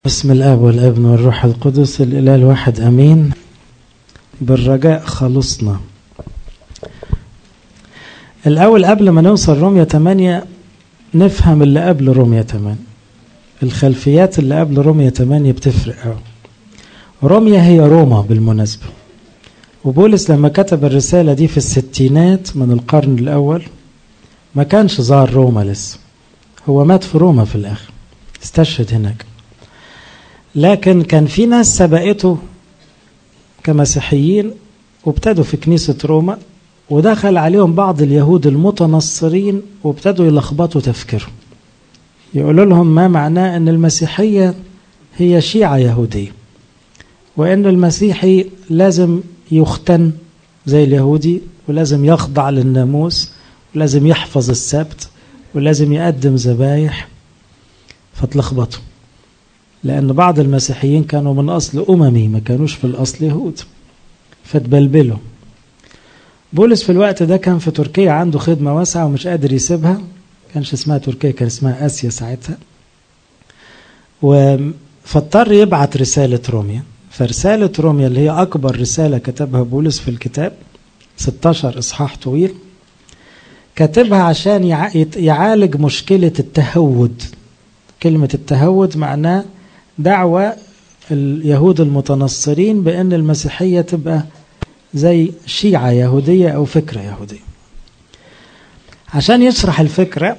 بسم الاب والابن والروح القدس الاله الواحد امين بالرجاء خلصنا الاول قبل ما نوصل رومية 8 نفهم اللي قبل رومية 8 الخلفيات اللي قبل رومية 8 بتفرق قوي روميا هي روما بالمناسبة وبولس لما كتب الرسالة دي في الستينات من القرن الأول ما كانش زار روما لسه هو مات في روما في الآخر استشهد هناك لكن كان في ناس سبقته كمسيحيين وابتدوا في كنيسة روما ودخل عليهم بعض اليهود المتنصرين وابتدوا يلخبطوا تفكيرهم يقولوا لهم ما معناه ان المسيحية هي شيعة يهودية وان المسيحي لازم يختن زي اليهودي ولازم يخضع للناموس ولازم يحفظ السبت ولازم يقدم ذبايح فتلخبطوا لأن بعض المسيحيين كانوا من أصل أممي ما كانوش في الأصل يهود فتبلبلوا بولس في الوقت ده كان في تركيا عنده خدمة واسعة ومش قادر يسيبها كانش اسمها تركيا كان اسمها آسيا ساعتها فاضطر يبعت رسالة روميا فرسالة روميا اللي هي أكبر رسالة كتبها بولس في الكتاب 16 إصحاح طويل كاتبها عشان يعالج مشكلة التهود كلمة التهود معناه دعوة اليهود المتنصرين بأن المسيحية تبقى زي شيعة يهودية أو فكرة يهودية عشان يشرح الفكرة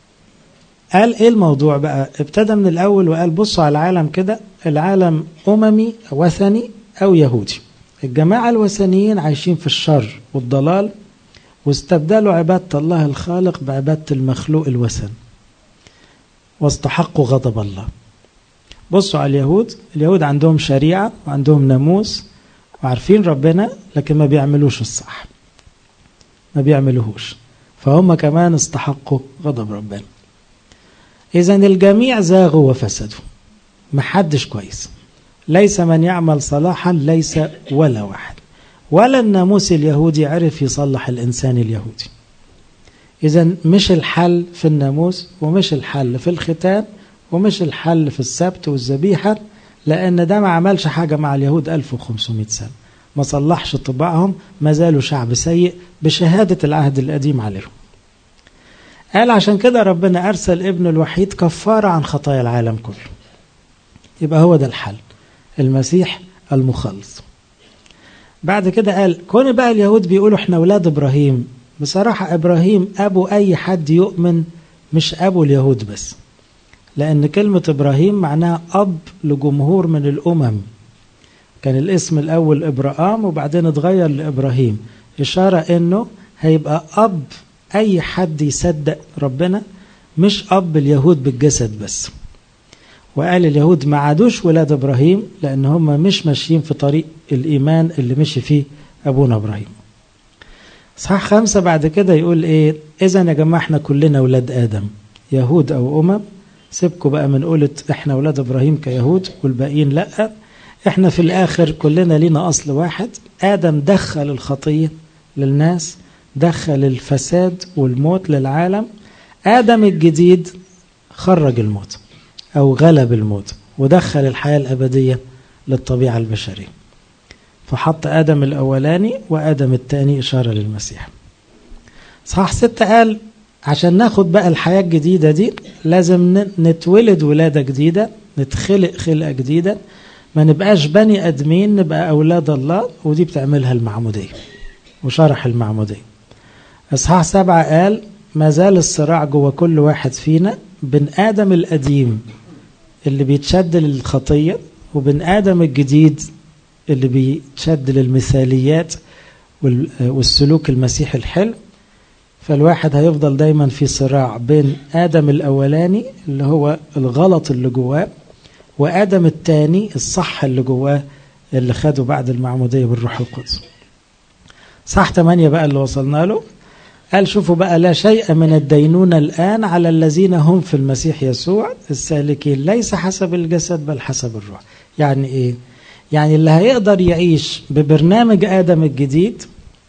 قال ايه الموضوع بقى ابتدى من الاول وقال بصوا على العالم كده العالم اممي وثني او يهودي الجماعة الوثنيين عايشين في الشر والضلال واستبدلوا عبادة الله الخالق بعبادة المخلوق الوثن واستحقوا غضب الله بصوا على اليهود اليهود عندهم شريعة وعندهم ناموس وعارفين ربنا لكن ما بيعملوش الصح ما بيعملوهوش فهم كمان استحقوا غضب ربنا إذا الجميع زاغوا وفسدوا محدش كويس ليس من يعمل صلاحا ليس ولا واحد ولا الناموس اليهودي عرف يصلح الإنسان اليهودي إذا مش الحل في الناموس ومش الحل في الختان ومش الحل في السبت والذبيحة لأن ده ما عملش حاجة مع اليهود 1500 سنة ما صلحش طباعهم ما زالوا شعب سيء بشهادة العهد القديم عليهم قال عشان كده ربنا أرسل ابنه الوحيد كفارة عن خطايا العالم كله يبقى هو ده الحل المسيح المخلص بعد كده قال كون بقى اليهود بيقولوا احنا اولاد ابراهيم بصراحة ابراهيم ابو اي حد يؤمن مش ابو اليهود بس لان كلمة ابراهيم معناها اب لجمهور من الامم كان الاسم الاول ابراهام وبعدين اتغير لابراهيم اشارة انه هيبقى اب اي حد يصدق ربنا مش اب اليهود بالجسد بس وقال اليهود ما عادوش ولاد ابراهيم لان هم مش ماشيين في طريق الايمان اللي مشي فيه ابونا ابراهيم صح خمسة بعد كده يقول ايه اذا يا جماعة احنا كلنا ولاد ادم يهود او امم سيبكوا بقى من قولة احنا ولاد ابراهيم كيهود والباقيين لا احنا في الاخر كلنا لينا اصل واحد ادم دخل الخطية للناس دخل الفساد والموت للعالم ادم الجديد خرج الموت أو غلب الموت ودخل الحياة الأبدية للطبيعة البشرية فحط آدم الأولاني وآدم الثاني إشارة للمسيح صح ستة قال عشان ناخد بقى الحياة الجديدة دي لازم نتولد ولادة جديدة نتخلق خلقة جديدة ما نبقاش بني أدمين نبقى أولاد الله ودي بتعملها المعمودية وشرح المعمودية إصحاح سبعة قال ما زال الصراع جوه كل واحد فينا بن آدم القديم اللي بيتشد للخطية وبن آدم الجديد اللي بيتشد للمثاليات والسلوك المسيحي الحلو فالواحد هيفضل دايما في صراع بين آدم الأولاني اللي هو الغلط اللي جواه وآدم الثاني الصح اللي جواه اللي خده بعد المعمودية بالروح القدس صح 8 بقى اللي وصلنا له قال شوفوا بقى لا شيء من الدينونة الآن على الذين هم في المسيح يسوع السالكين ليس حسب الجسد بل حسب الروح يعني إيه؟ يعني اللي هيقدر يعيش ببرنامج آدم الجديد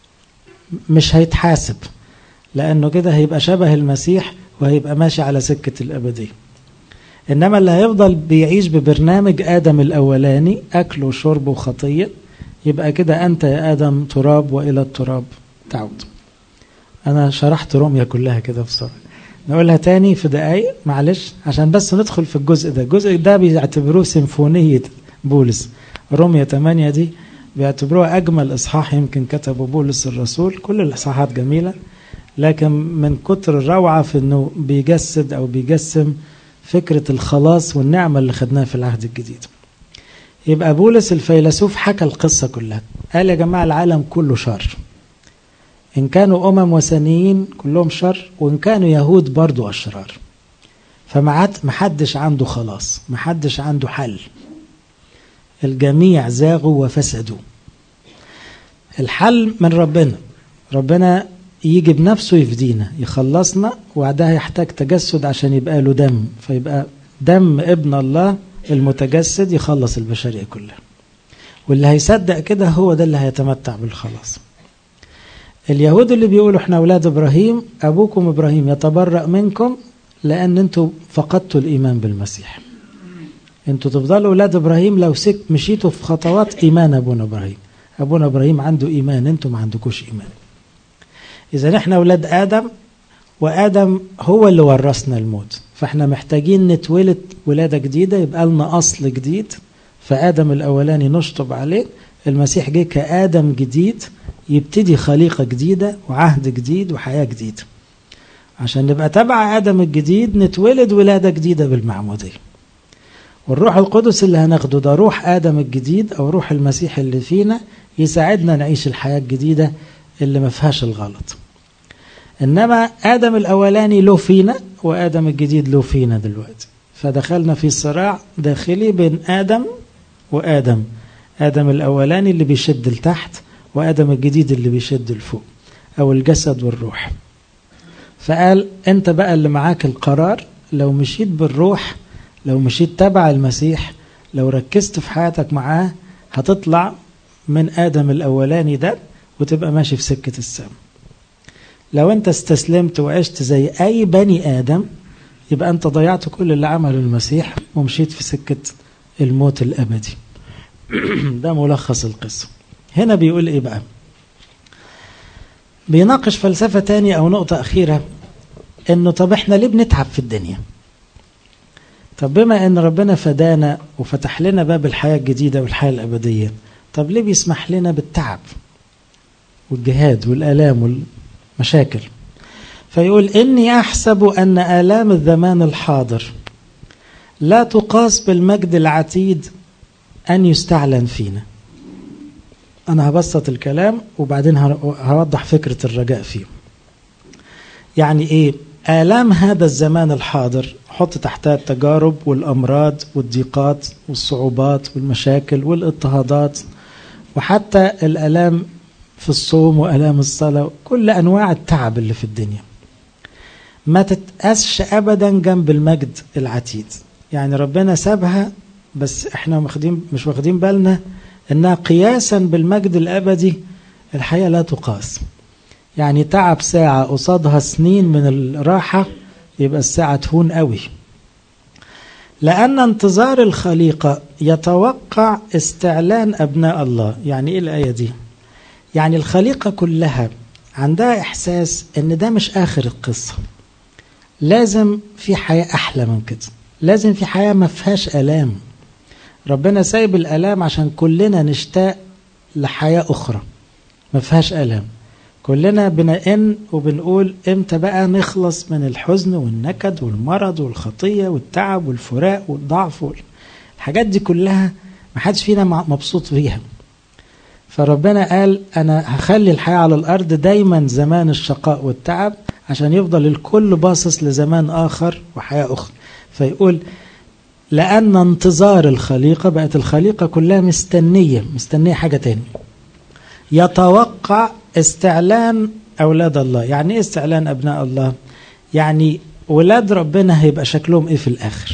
مش هيتحاسب لأنه كده هيبقى شبه المسيح وهيبقى ماشي على سكة الأبدية إنما اللي هيفضل بيعيش ببرنامج آدم الأولاني أكل وشرب وخطية يبقى كده أنت يا آدم تراب وإلى التراب تعود أنا شرحت روميا كلها كده بسرعة نقولها تاني في دقايق معلش عشان بس ندخل في الجزء ده الجزء ده بيعتبروه سيمفونية بولس روميا 8 دي بيعتبروها أجمل إصحاح يمكن كتبه بولس الرسول كل الإصحاحات جميلة لكن من كتر الروعة في أنه بيجسد أو بيجسم فكرة الخلاص والنعمة اللي خدناها في العهد الجديد يبقى بولس الفيلسوف حكى القصة كلها قال يا جماعة العالم كله شر إن كانوا أمم وثنيين كلهم شر وإن كانوا يهود برضو أشرار فما حدش عنده خلاص ما حدش عنده حل الجميع زاغوا وفسدوا الحل من ربنا ربنا يجي بنفسه يفدينا يخلصنا وبعدها يحتاج تجسد عشان يبقى له دم فيبقى دم ابن الله المتجسد يخلص البشرية كلها واللي هيصدق كده هو ده اللي هيتمتع بالخلاص اليهود اللي بيقولوا احنا اولاد ابراهيم ابوكم ابراهيم يتبرأ منكم لان انتوا فقدتوا الايمان بالمسيح انتوا تفضلوا اولاد ابراهيم لو سك مشيتوا في خطوات ايمان ابونا ابراهيم ابونا ابراهيم عنده ايمان انتوا ما عندكوش ايمان اذا احنا اولاد ادم وادم هو اللي ورثنا الموت فاحنا محتاجين نتولد ولاده جديده يبقى لنا اصل جديد فادم الاولاني نشطب عليه المسيح جه كادم جديد يبتدي خليقه جديده وعهد جديد وحياه جديده عشان نبقى تبع ادم الجديد نتولد ولاده جديده بالمعموديه والروح القدس اللي هناخده ده روح ادم الجديد او روح المسيح اللي فينا يساعدنا نعيش الحياه الجديده اللي ما فيهاش الغلط انما ادم الاولاني له فينا وادم الجديد له فينا دلوقتي فدخلنا في صراع داخلي بين ادم وادم ادم الاولاني اللي بيشد لتحت وادم الجديد اللي بيشد لفوق او الجسد والروح فقال انت بقى اللي معاك القرار لو مشيت بالروح لو مشيت تبع المسيح لو ركزت في حياتك معاه هتطلع من ادم الاولاني ده وتبقى ماشي في سكه السماء لو انت استسلمت وعشت زي اي بني ادم يبقى انت ضيعت كل اللي عمله المسيح ومشيت في سكه الموت الابدي ده ملخص القصه هنا بيقول ايه بقى بيناقش فلسفه تانية او نقطه اخيره انه طب احنا ليه بنتعب في الدنيا طب بما ان ربنا فدانا وفتح لنا باب الحياه الجديده والحياه الابديه طب ليه بيسمح لنا بالتعب والجهاد والالام والمشاكل فيقول اني احسب ان الام الزمان الحاضر لا تقاس بالمجد العتيد ان يستعلن فينا انا هبسط الكلام وبعدين هوضح فكره الرجاء فيه يعني ايه آلام هذا الزمان الحاضر حط تحتها التجارب والأمراض والضيقات والصعوبات والمشاكل والاضطهادات وحتى الآلام في الصوم وآلام الصلاة كل أنواع التعب اللي في الدنيا ما تتقاسش أبدا جنب المجد العتيد يعني ربنا سابها بس احنا واخدين مش واخدين بالنا انها قياسا بالمجد الابدي الحياه لا تقاس يعني تعب ساعة قصادها سنين من الراحة يبقى الساعة تهون قوي لأن انتظار الخليقة يتوقع استعلان أبناء الله يعني إيه الآية دي يعني الخليقة كلها عندها إحساس إن ده مش آخر القصة لازم في حياة أحلى من كده لازم في حياة ما فيهاش آلام ربنا سايب الآلام عشان كلنا نشتاق لحياة أخرى ما فيهاش آلام كلنا بنئن وبنقول امتى بقى نخلص من الحزن والنكد والمرض والخطيه والتعب والفراق والضعف الحاجات دي كلها ما حدش فينا مبسوط بيها فربنا قال انا هخلي الحياه على الارض دايما زمان الشقاء والتعب عشان يفضل الكل باصص لزمان اخر وحياه اخرى فيقول لان انتظار الخليقه بقت الخليقه كلها مستنيه مستنيه حاجه تاني يتوقع استعلان أولاد الله يعني إيه استعلان أبناء الله يعني ولاد ربنا هيبقى شكلهم إيه في الآخر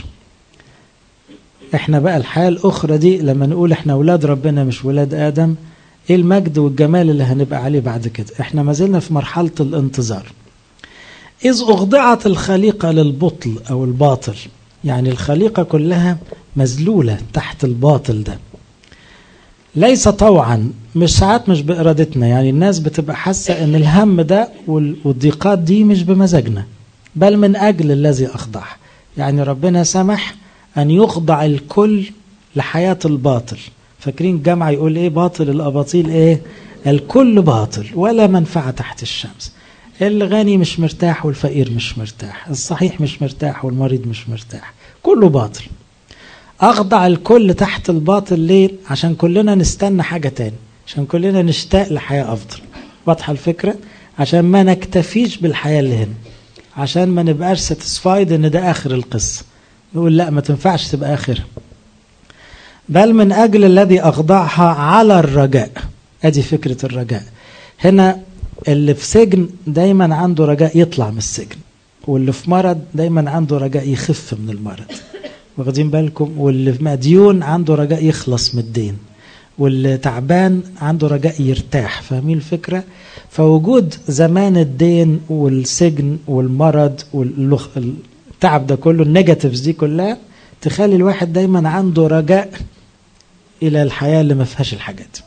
إحنا بقى الحياة الأخرى دي لما نقول إحنا أولاد ربنا مش ولاد آدم إيه المجد والجمال اللي هنبقى عليه بعد كده إحنا ما زلنا في مرحلة الانتظار إذ أخضعت الخليقة للبطل أو الباطل يعني الخليقة كلها مذلولة تحت الباطل ده ليس طوعا مش ساعات مش بإرادتنا يعني الناس بتبقى حاسة ان الهم ده والضيقات دي مش بمزاجنا بل من أجل الذي أخضع يعني ربنا سمح أن يخضع الكل لحياة الباطل فاكرين الجامعة يقول ايه باطل الأباطيل ايه الكل باطل ولا منفعة تحت الشمس الغني مش مرتاح والفقير مش مرتاح الصحيح مش مرتاح والمريض مش مرتاح كله باطل أخضع الكل تحت الباطل ليه عشان كلنا نستنى حاجة تاني عشان كلنا نشتاق لحياة أفضل واضحة الفكرة عشان ما نكتفيش بالحياة اللي هنا عشان ما نبقاش ساتسفايد ان ده اخر القصة يقول لا ما تنفعش تبقى اخرها بل من اجل الذي اخضعها على الرجاء ادي فكرة الرجاء هنا اللي في سجن دايما عنده رجاء يطلع من السجن واللي في مرض دايما عنده رجاء يخف من المرض واخدين بالكم واللي مديون عنده رجاء يخلص من الدين واللي تعبان عنده رجاء يرتاح فاهمين الفكرة فوجود زمان الدين والسجن والمرض والتعب ده كله النيجاتيفز دي كلها تخلي الواحد دايما عنده رجاء إلى الحياة اللي ما فيهاش الحاجات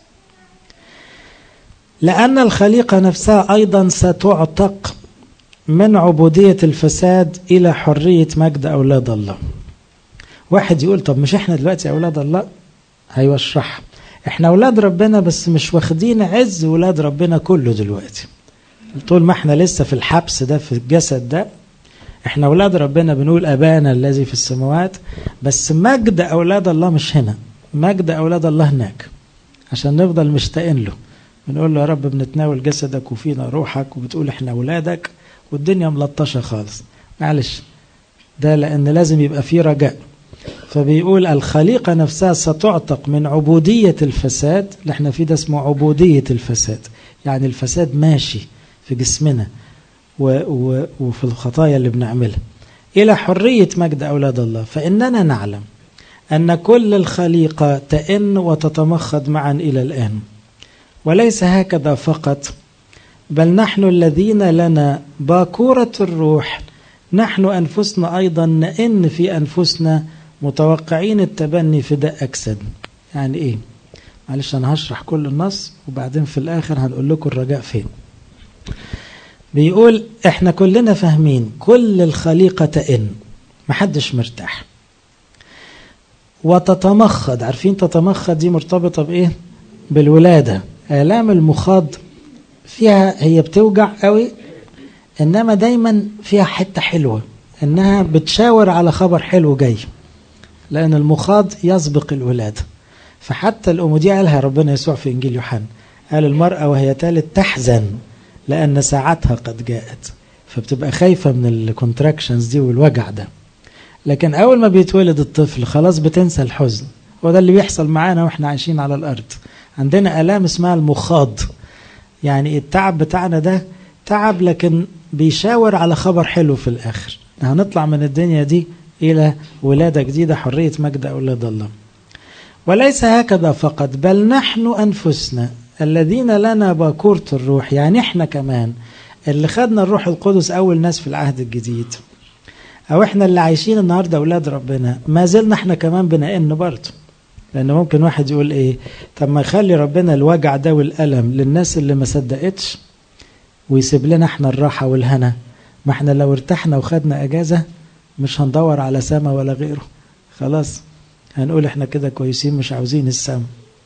لأن الخليقة نفسها أيضا ستعتق من عبودية الفساد إلى حرية مجد أولاد الله واحد يقول طب مش احنا دلوقتي أولاد الله هيوشرح احنا أولاد ربنا بس مش واخدين عز ولاد ربنا كله دلوقتي طول ما احنا لسه في الحبس ده في الجسد ده احنا أولاد ربنا بنقول أبانا الذي في السماوات بس مجد أولاد الله مش هنا مجد أولاد الله هناك عشان نفضل مشتاقين له بنقول له يا رب بنتناول جسدك وفينا روحك وبتقول احنا أولادك والدنيا ملطشة خالص معلش ده لأن لازم يبقى فيه رجاء فبيقول الخليقة نفسها ستعتق من عبودية الفساد اللي احنا فيه ده اسمه عبودية الفساد يعني الفساد ماشي في جسمنا و و وفي الخطايا اللي بنعملها إلى حرية مجد أولاد الله فإننا نعلم أن كل الخليقة تئن وتتمخض معا إلى الآن وليس هكذا فقط بل نحن الذين لنا باكورة الروح نحن أنفسنا أيضا نئن في أنفسنا متوقعين التبني فداء أجساد يعني إيه معلش أنا هشرح كل النص وبعدين في الآخر هنقول لكم الرجاء فين بيقول إحنا كلنا فاهمين كل الخليقة تئن محدش مرتاح وتتمخض عارفين تتمخض دي مرتبطة بإيه بالولادة آلام المخاض فيها هي بتوجع قوي إنما دايما فيها حتة حلوة إنها بتشاور على خبر حلو جاي لأن المخاض يسبق الولادة فحتى الأم دي قالها ربنا يسوع في إنجيل يوحنا قال المرأة وهي تالت تحزن لأن ساعتها قد جاءت فبتبقى خايفة من الكونتراكشنز دي والوجع ده لكن أول ما بيتولد الطفل خلاص بتنسى الحزن وده اللي بيحصل معانا وإحنا عايشين على الأرض عندنا آلام اسمها المخاض يعني التعب بتاعنا ده تعب لكن بيشاور على خبر حلو في الآخر هنطلع من الدنيا دي إلى ولادة جديدة حرية مجد أولاد الله وليس هكذا فقط بل نحن أنفسنا الذين لنا باكورة الروح يعني احنا كمان اللي خدنا الروح القدس أول ناس في العهد الجديد أو احنا اللي عايشين النهاردة أولاد ربنا ما زلنا احنا كمان بنئن برضه لأن ممكن واحد يقول إيه طب ما يخلي ربنا الوجع ده والألم للناس اللي ما صدقتش ويسيب لنا احنا الراحة والهنا ما احنا لو ارتحنا وخدنا أجازة مش هندور على سما ولا غيره خلاص هنقول احنا كده كويسين مش عاوزين السما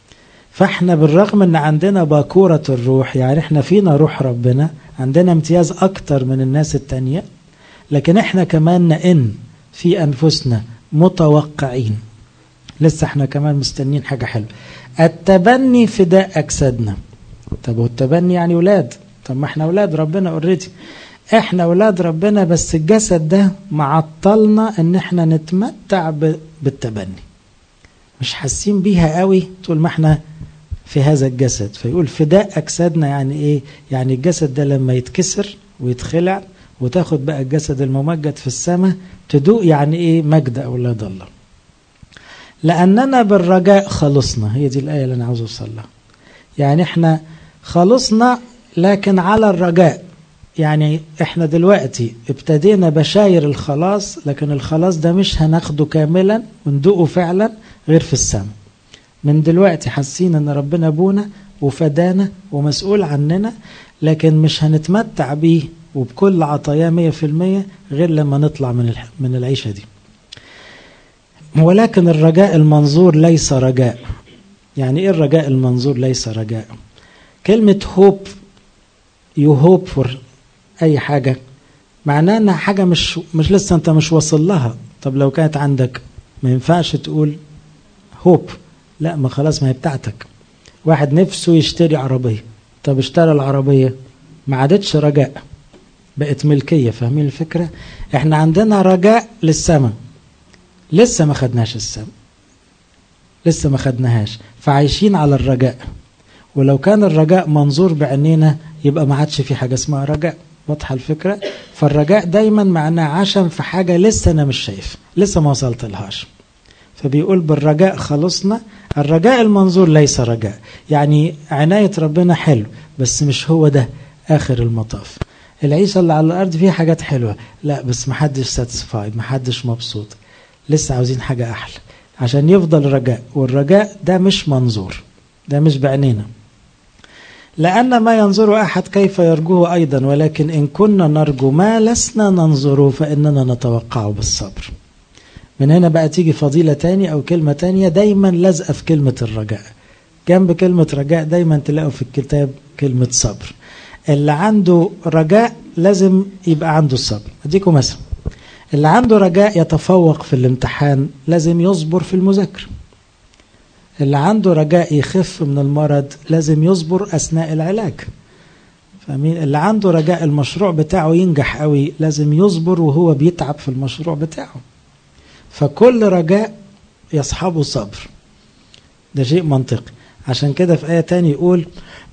فاحنا بالرغم ان عندنا باكورة الروح يعني احنا فينا روح ربنا عندنا امتياز اكتر من الناس التانية لكن احنا كمان نئن في انفسنا متوقعين لسه احنا كمان مستنين حاجة حلوة التبني فداء اجسادنا طب والتبني يعني ولاد طب ما احنا ولاد ربنا اوريدي احنا ولاد ربنا بس الجسد ده معطلنا ان احنا نتمتع بالتبني مش حاسين بيها قوي طول ما احنا في هذا الجسد فيقول فداء اجسادنا يعني ايه يعني الجسد ده لما يتكسر ويتخلع وتاخد بقى الجسد الممجد في السماء تدوق يعني ايه مجد اولاد الله لاننا بالرجاء خلصنا هي دي الايه اللي انا عاوز اوصل لها يعني احنا خلصنا لكن على الرجاء يعني احنا دلوقتي ابتدينا بشاير الخلاص لكن الخلاص ده مش هناخده كاملا وندوقه فعلا غير في السماء من دلوقتي حاسين ان ربنا ابونا وفدانا ومسؤول عننا لكن مش هنتمتع بيه وبكل عطاياه مية في المية غير لما نطلع من من العيشة دي ولكن الرجاء المنظور ليس رجاء يعني ايه الرجاء المنظور ليس رجاء كلمة هوب يو هوب فور اي حاجة معناه انها حاجة مش مش لسه انت مش واصل لها طب لو كانت عندك ما ينفعش تقول هوب لا ما خلاص ما هي بتاعتك واحد نفسه يشتري عربية طب اشترى العربية ما عادتش رجاء بقت ملكية فاهمين الفكرة احنا عندنا رجاء للسماء لسه ما خدناش السماء لسه ما خدناهاش فعايشين على الرجاء ولو كان الرجاء منظور بعينينا يبقى ما عادش في حاجة اسمها رجاء واضحة الفكرة فالرجاء دايما معناه عشم في حاجة لسه أنا مش شايف لسه ما وصلت لهاش فبيقول بالرجاء خلصنا الرجاء المنظور ليس رجاء يعني عناية ربنا حلو بس مش هو ده آخر المطاف العيشة اللي على الأرض فيها حاجات حلوة لا بس محدش ساتسفايد محدش مبسوط لسه عاوزين حاجة أحلى عشان يفضل رجاء والرجاء ده مش منظور ده مش بعينينا لأن ما ينظر أحد كيف يرجوه أيضا ولكن إن كنا نرجو ما لسنا ننظره فإننا نتوقعه بالصبر من هنا بقى تيجي فضيلة تاني أو كلمة تانية دايما لازقة في كلمة الرجاء جنب كلمة رجاء دايما تلاقوا في الكتاب كلمة صبر اللي عنده رجاء لازم يبقى عنده الصبر أديكم مثلا اللي عنده رجاء يتفوق في الامتحان لازم يصبر في المذاكرة اللي عنده رجاء يخف من المرض لازم يصبر أثناء العلاج فاهمين اللي عنده رجاء المشروع بتاعه ينجح قوي لازم يصبر وهو بيتعب في المشروع بتاعه فكل رجاء يصحبه صبر ده شيء منطقي عشان كده في آية تاني يقول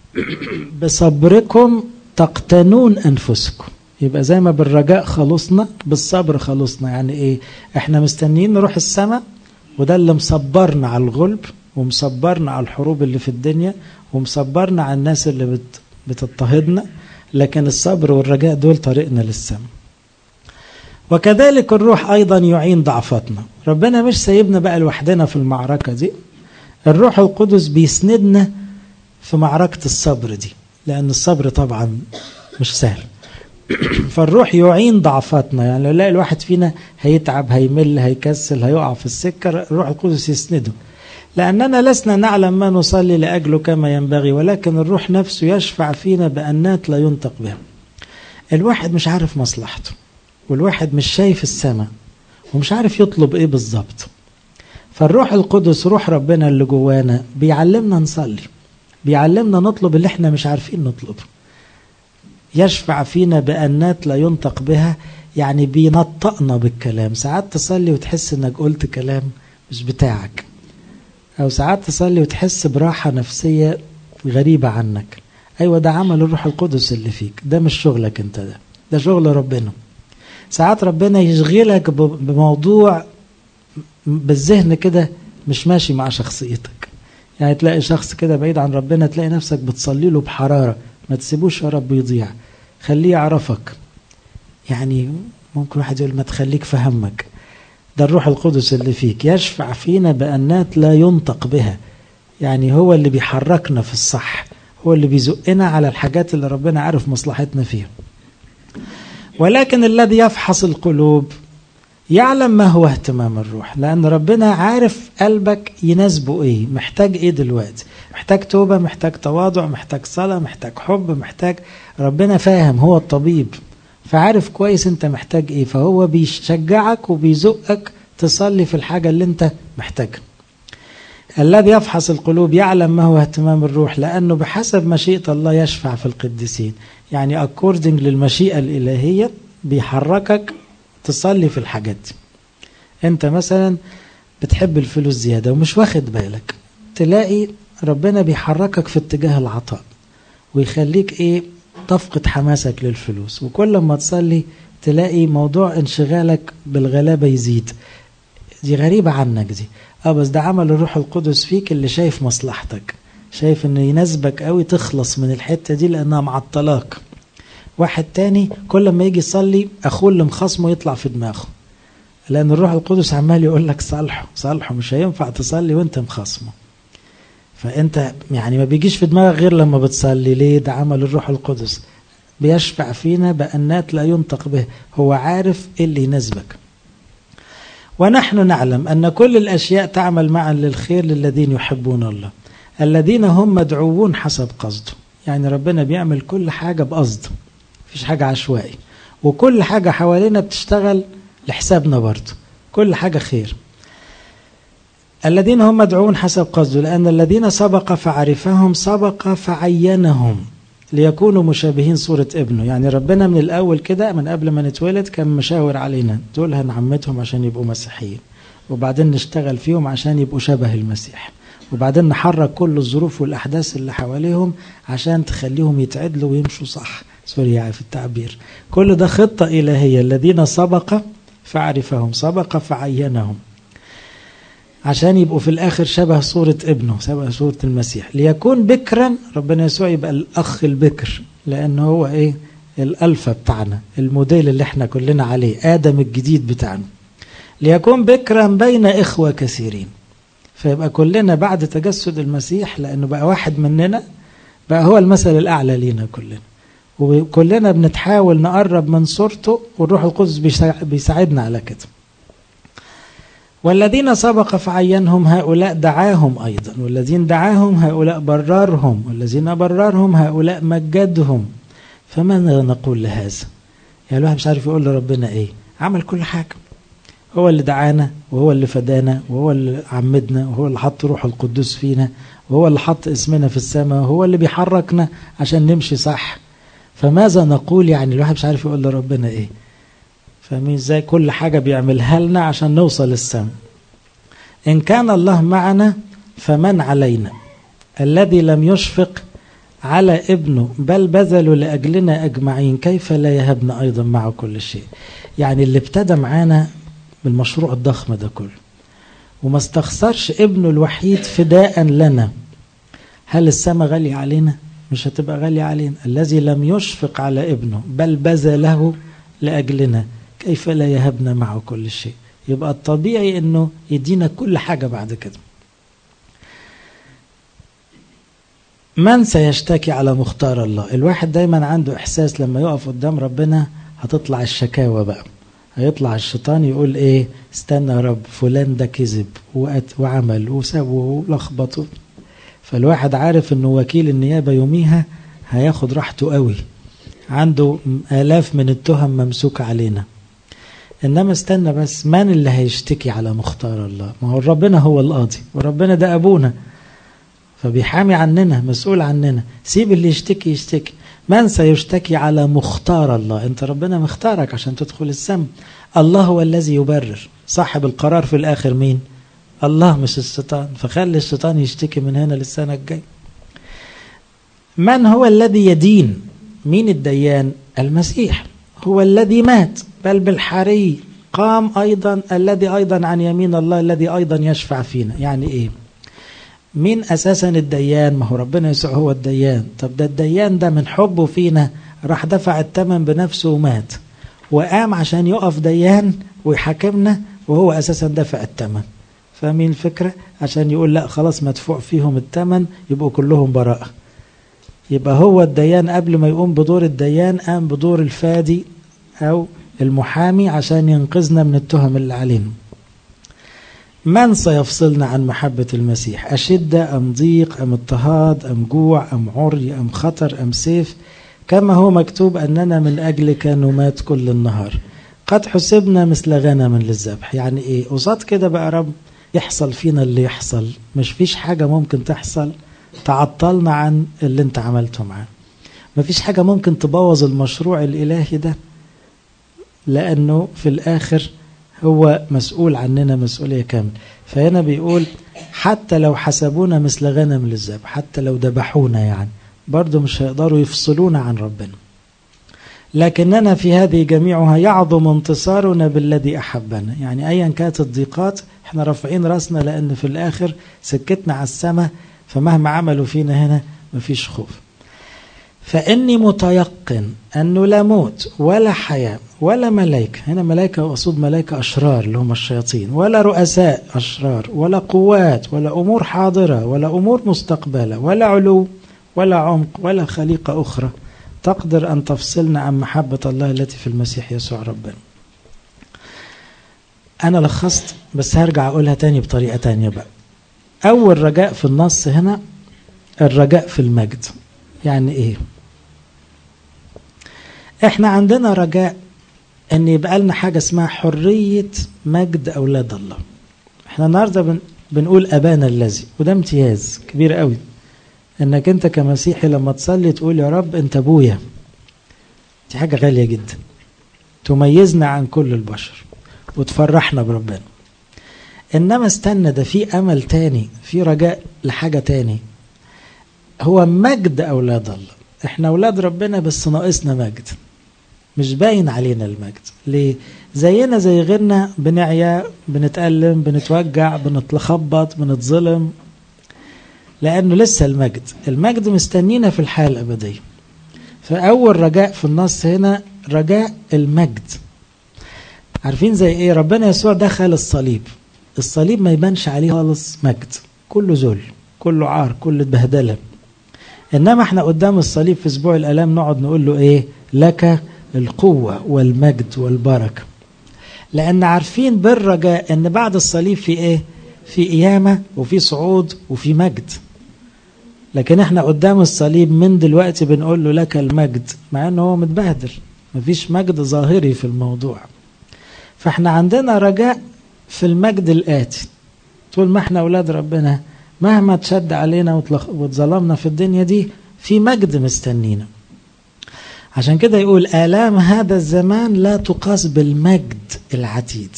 بصبركم تقتنون أنفسكم يبقى زي ما بالرجاء خلصنا بالصبر خلصنا يعني ايه احنا مستنيين نروح السماء وده اللي مصبرنا على الغلب ومصبرنا على الحروب اللي في الدنيا ومصبرنا على الناس اللي بت بتضطهدنا لكن الصبر والرجاء دول طريقنا للسماء وكذلك الروح ايضا يعين ضعفاتنا ربنا مش سايبنا بقى لوحدنا في المعركه دي الروح القدس بيسندنا في معركه الصبر دي لان الصبر طبعا مش سهل فالروح يعين ضعفاتنا يعني لو لاقي الواحد فينا هيتعب هيمل هيكسل هيقع في السكة الروح القدس يسنده لأننا لسنا نعلم ما نصلي لأجله كما ينبغي ولكن الروح نفسه يشفع فينا بأنات لا ينطق بها الواحد مش عارف مصلحته والواحد مش شايف السماء ومش عارف يطلب ايه بالظبط فالروح القدس روح ربنا اللي جوانا بيعلمنا نصلي بيعلمنا نطلب اللي احنا مش عارفين نطلبه يشفع فينا بأنات لا ينطق بها يعني بينطقنا بالكلام ساعات تصلي وتحس انك قلت كلام مش بتاعك او ساعات تصلي وتحس براحة نفسية غريبة عنك ايوه ده عمل الروح القدس اللي فيك ده مش شغلك انت ده ده شغل ربنا ساعات ربنا يشغلك بموضوع بالذهن كده مش ماشي مع شخصيتك يعني تلاقي شخص كده بعيد عن ربنا تلاقي نفسك بتصلي له بحرارة ما تسيبوش يا رب يضيع خليه يعرفك يعني ممكن واحد يقول ما تخليك في همك ده الروح القدس اللي فيك يشفع فينا بأنات لا ينطق بها يعني هو اللي بيحركنا في الصح هو اللي بيزقنا على الحاجات اللي ربنا عارف مصلحتنا فيها ولكن الذي يفحص القلوب يعلم ما هو اهتمام الروح لأن ربنا عارف قلبك يناسبه ايه محتاج ايه دلوقتي محتاج توبة محتاج تواضع محتاج صلاة محتاج حب محتاج ربنا فاهم هو الطبيب فعارف كويس انت محتاج ايه فهو بيشجعك وبيزقك تصلي في الحاجة اللي انت محتاجها الذي يفحص القلوب يعلم ما هو اهتمام الروح لأنه بحسب مشيئة الله يشفع في القديسين يعني according للمشيئة الإلهية بيحركك تصلي في الحاجات دي انت مثلا بتحب الفلوس زيادة ومش واخد بالك تلاقي ربنا بيحركك في اتجاه العطاء ويخليك ايه تفقد حماسك للفلوس وكل ما تصلي تلاقي موضوع انشغالك بالغلابة يزيد دي غريبة عنك دي اه بس ده عمل الروح القدس فيك اللي شايف مصلحتك شايف انه يناسبك قوي تخلص من الحتة دي لانها معطلاك واحد تاني كل ما يجي يصلي اخوه اللي مخصمه يطلع في دماغه لان الروح القدس عمال يقول لك صالحه صالحه مش هينفع تصلي وانت مخصمه فانت يعني ما بيجيش في دماغك غير لما بتصلي ليه ده عمل الروح القدس بيشفع فينا بأنات لا ينطق به هو عارف ايه اللي يناسبك ونحن نعلم أن كل الأشياء تعمل معا للخير للذين يحبون الله الذين هم مدعوون حسب قصده يعني ربنا بيعمل كل حاجة بقصد مفيش حاجة عشوائي وكل حاجة حوالينا بتشتغل لحسابنا برضه كل حاجة خير الذين هم مدعوون حسب قصده لأن الذين سبق فعرفهم سبق فعينهم ليكونوا مشابهين صورة ابنه يعني ربنا من الأول كده من قبل ما نتولد كان مشاور علينا دول هنعمتهم عشان يبقوا مسيحيين وبعدين نشتغل فيهم عشان يبقوا شبه المسيح وبعدين نحرك كل الظروف والأحداث اللي حواليهم عشان تخليهم يتعدلوا ويمشوا صح سوري يعني في التعبير كل ده خطة إلهية الذين سبق فعرفهم سبق فعينهم عشان يبقوا في الآخر شبه صورة ابنه شبه صورة المسيح ليكون بكرا ربنا يسوع يبقى الأخ البكر لأنه هو إيه الألفا بتاعنا الموديل اللي احنا كلنا عليه آدم الجديد بتاعنا ليكون بكرا بين إخوة كثيرين فيبقى كلنا بعد تجسد المسيح لأنه بقى واحد مننا بقى هو المثل الأعلى لينا كلنا وكلنا بنتحاول نقرب من صورته والروح القدس بيساعدنا على كده والذين سبق فعينهم هؤلاء دعاهم أيضا والذين دعاهم هؤلاء بررهم والذين بررهم هؤلاء مجدهم فماذا نقول لهذا يعني الواحد مش عارف يقول لربنا ايه عمل كل حاجة هو اللي دعانا وهو اللي فدانا وهو اللي عمدنا وهو اللي حط روح القدوس فينا وهو اللي حط اسمنا في السماء وهو اللي بيحركنا عشان نمشي صح فماذا نقول يعني الواحد مش عارف يقول لربنا ايه فاهمين ازاي كل حاجة بيعملها لنا عشان نوصل السماء إن كان الله معنا فمن علينا الذي لم يشفق على ابنه بل بذلوا لأجلنا أجمعين كيف لا يهبنا أيضا معه كل شيء يعني اللي ابتدى معانا بالمشروع الضخم ده كله وما استخسرش ابنه الوحيد فداء لنا هل السماء غالية علينا مش هتبقى غالية علينا الذي لم يشفق على ابنه بل بذله لأجلنا كيف لا يهبنا معه كل شيء يبقى الطبيعي انه يدينا كل حاجة بعد كده من سيشتكي على مختار الله الواحد دايما عنده احساس لما يقف قدام ربنا هتطلع الشكاوى بقى هيطلع الشيطان يقول ايه استنى يا رب فلان ده كذب وعمل وسوى ولخبط فالواحد عارف انه وكيل النيابة يوميها هياخد راحته قوي عنده آلاف من التهم ممسوكة علينا إنما استنى بس من اللي هيشتكي على مختار الله ما هو ربنا هو القاضي وربنا ده أبونا فبيحامي عننا مسؤول عننا سيب اللي يشتكي يشتكي من سيشتكي على مختار الله انت ربنا مختارك عشان تدخل السم الله هو الذي يبرر صاحب القرار في الآخر مين الله مش الشيطان فخلي الشيطان يشتكي من هنا للسنة الجاية من هو الذي يدين مين الديان المسيح هو الذي مات بل بالحري قام أيضا الذي أيضا عن يمين الله الذي أيضا يشفع فينا يعني إيه مين أساسا الديان ما هو ربنا يسوع هو الديان طب ده الديان ده من حبه فينا راح دفع الثمن بنفسه ومات وقام عشان يقف ديان ويحاكمنا وهو أساسا دفع الثمن فاهمين الفكرة عشان يقول لا خلاص مدفوع فيهم الثمن يبقوا كلهم براءة يبقى هو الديان قبل ما يقوم بدور الديان قام بدور الفادي أو المحامي عشان ينقذنا من التهم اللي علينا من سيفصلنا عن محبة المسيح أشدة أم ضيق أم اضطهاد أم جوع أم عري أم خطر أم سيف كما هو مكتوب أننا من أجلك نمات كل النهار قد حسبنا مثل غنم للذبح يعني إيه قصاد كده بقى رب يحصل فينا اللي يحصل مش فيش حاجة ممكن تحصل تعطلنا عن اللي انت عملته معاه مفيش حاجة ممكن تبوظ المشروع الإلهي ده لأنه في الآخر هو مسؤول عننا مسؤولية كاملة فهنا بيقول حتى لو حسبونا مثل غنم للذبح حتى لو ذبحونا يعني برضه مش هيقدروا يفصلونا عن ربنا لكننا في هذه جميعها يعظم انتصارنا بالذي أحبنا يعني أيا كانت الضيقات احنا رافعين راسنا لأن في الآخر سكتنا على السماء فمهما عملوا فينا هنا مفيش خوف فإني متيقن أنه لا موت ولا حياة ولا ملائكة هنا ملائكة وأقصد ملائكة أشرار اللي هم الشياطين ولا رؤساء أشرار ولا قوات ولا أمور حاضرة ولا أمور مستقبلة ولا علو ولا عمق ولا خليقة أخرى تقدر أن تفصلنا عن محبة الله التي في المسيح يسوع ربنا أنا لخصت بس هرجع أقولها تاني بطريقة تانية بقى أول رجاء في النص هنا الرجاء في المجد يعني إيه إحنا عندنا رجاء أن يبقى لنا حاجة اسمها حرية مجد أولاد الله إحنا النهاردة بن بنقول أبانا الذي وده امتياز كبير قوي انك انت كمسيحي لما تصلي تقول يا رب انت ابويا دي حاجه غاليه جدا تميزنا عن كل البشر وتفرحنا بربنا انما استنى ده في امل تاني في رجاء لحاجه تاني هو مجد اولاد الله احنا اولاد ربنا بس ناقصنا مجد مش باين علينا المجد ليه زينا زي غيرنا بنعيا بنتألم بنتوجع بنتلخبط بنتظلم لأنه لسه المجد المجد مستنينا في الحياة الأبدية فأول رجاء في النص هنا رجاء المجد عارفين زي ايه ربنا يسوع دخل الصليب الصليب ما يبانش عليه خالص مجد كله ذل كله عار كله بهدله انما احنا قدام الصليب في اسبوع الالام نقعد نقول له ايه لك القوه والمجد والبركه لان عارفين بالرجاء ان بعد الصليب في ايه في قيامه وفي صعود وفي مجد لكن احنا قدام الصليب من دلوقتي بنقول له لك المجد مع انه هو متبهدل مفيش مجد ظاهري في الموضوع فاحنا عندنا رجاء في المجد الآتي طول ما احنا أولاد ربنا مهما تشد علينا واتظلمنا في الدنيا دي في مجد مستنينا عشان كده يقول آلام هذا الزمان لا تقاس بالمجد العتيد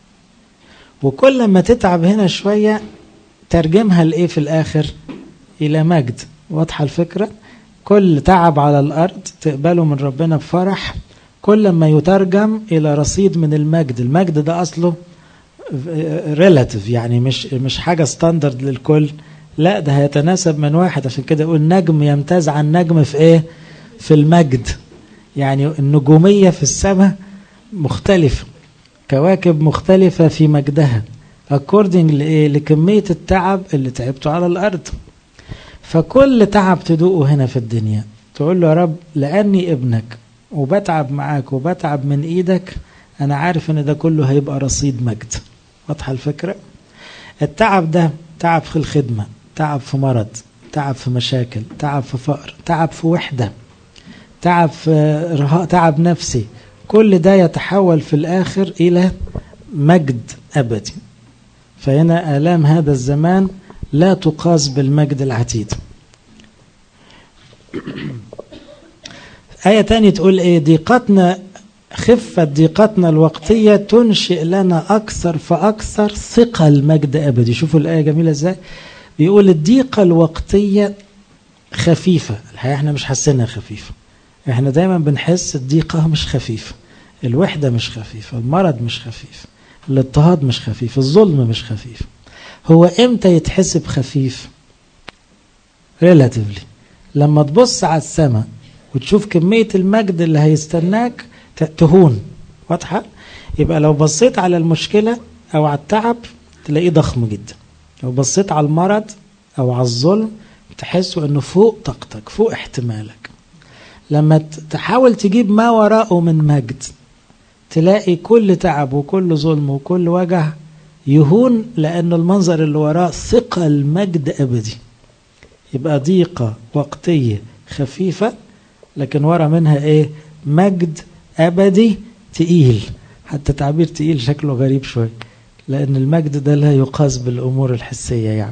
وكل ما تتعب هنا شوية ترجمها لإيه في الآخر إلى مجد واضحة الفكرة كل تعب على الأرض تقبله من ربنا بفرح كل ما يترجم إلى رصيد من المجد المجد ده أصله ريلاتيف يعني مش مش حاجة ستاندرد للكل لا ده هيتناسب من واحد عشان كده يقول نجم يمتاز عن نجم في ايه في المجد يعني النجومية في السماء مختلفة كواكب مختلفة في مجدها according لإيه لكمية التعب اللي تعبته على الأرض فكل تعب تدوقه هنا في الدنيا تقول له يا رب لأني ابنك وبتعب معاك وبتعب من ايدك انا عارف ان ده كله هيبقى رصيد مجد واضحه الفكره التعب ده تعب في الخدمه تعب في مرض تعب في مشاكل تعب في فقر تعب في وحده تعب في رهاء تعب نفسي كل ده يتحول في الاخر الى مجد ابدي فهنا الام هذا الزمان لا تقاس بالمجد العتيد آية تانية تقول إيه ضيقتنا خفة ضيقتنا الوقتية تنشئ لنا أكثر فأكثر ثقل مجد أبدي شوفوا الآية جميلة إزاي بيقول الضيقة الوقتية خفيفة الحقيقة احنا مش حاسينها خفيفة احنا دايما بنحس الضيقة مش خفيفة الوحدة مش خفيفة المرض مش خفيف الاضطهاد مش خفيف الظلم مش خفيف هو امتى يتحسب خفيف ريلاتيفلي لما تبص على السماء وتشوف كمية المجد اللي هيستناك تهون واضحة يبقى لو بصيت على المشكلة أو على التعب تلاقيه ضخم جدا لو بصيت على المرض أو على الظلم تحسوا أنه فوق طاقتك فوق احتمالك لما تحاول تجيب ما وراءه من مجد تلاقي كل تعب وكل ظلم وكل وجع يهون لأن المنظر اللي وراه ثقل مجد أبدي يبقى ضيقة وقتية خفيفة لكن ورا منها ايه مجد ابدي تقيل حتى تعبير تقيل شكله غريب شوي لان المجد ده لا يقاس بالامور الحسيه يعني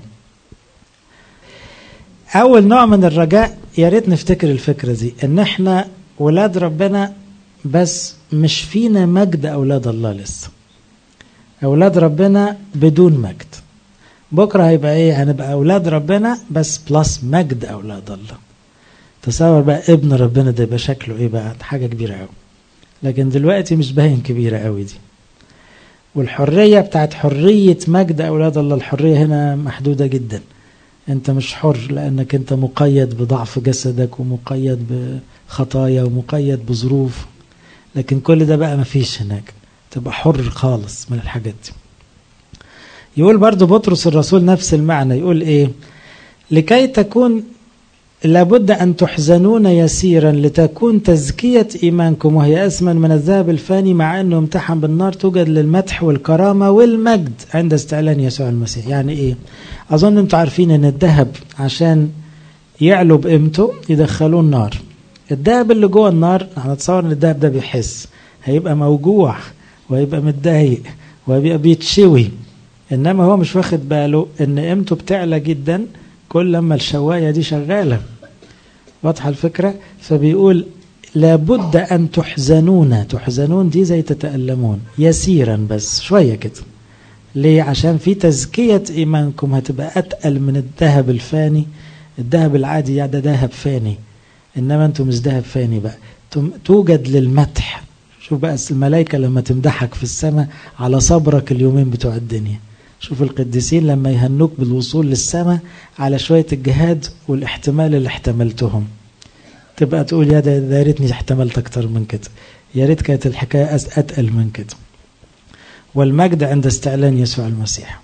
اول نوع من الرجاء يا ريت نفتكر الفكره دي ان احنا ولاد ربنا بس مش فينا مجد اولاد الله لسه اولاد ربنا بدون مجد بكره هيبقى ايه هنبقى اولاد ربنا بس بلس مجد اولاد الله تصور بقى ابن ربنا ده يبقى شكله ايه بقى حاجه كبيره قوي لكن دلوقتي مش باين كبيره قوي دي والحريه بتاعت حريه مجد اولاد الله الحريه هنا محدوده جدا انت مش حر لانك انت مقيد بضعف جسدك ومقيد بخطايا ومقيد بظروف لكن كل ده بقى مفيش هناك تبقى حر خالص من الحاجات دي يقول برضو بطرس الرسول نفس المعنى يقول ايه لكي تكون لابد أن تحزنون يسيرا لتكون تزكية إيمانكم وهي أثمن من الذهب الفاني مع أنه امتحن بالنار توجد للمدح والكرامة والمجد عند استعلان يسوع المسيح يعني إيه أظن أنتم عارفين أن الذهب عشان يعلو بقيمته يدخلوه النار الذهب اللي جوه النار هنتصور أن الذهب ده بيحس هيبقى موجوع وهيبقى متضايق وهيبقى بيتشوي إنما هو مش واخد باله أن قيمته بتعلى جدا كل لما الشواية دي شغالة واضحة الفكرة فبيقول لابد أن تحزنون تحزنون دي زي تتألمون يسيرا بس شوية كده ليه عشان في تزكية إيمانكم هتبقى أتقل من الذهب الفاني الذهب العادي يعني ده ذهب فاني إنما أنتم مش ذهب فاني بقى توجد للمدح شوف بقى الملائكة لما تمدحك في السماء على صبرك اليومين بتوع الدنيا شوف القديسين لما يهنوك بالوصول للسماء على شوية الجهاد والاحتمال اللي احتملتهم تبقى تقول يا ده يا ريتني احتملت أكتر من كده يا ريت كانت الحكاية أتقل من كده والمجد عند استعلان يسوع المسيح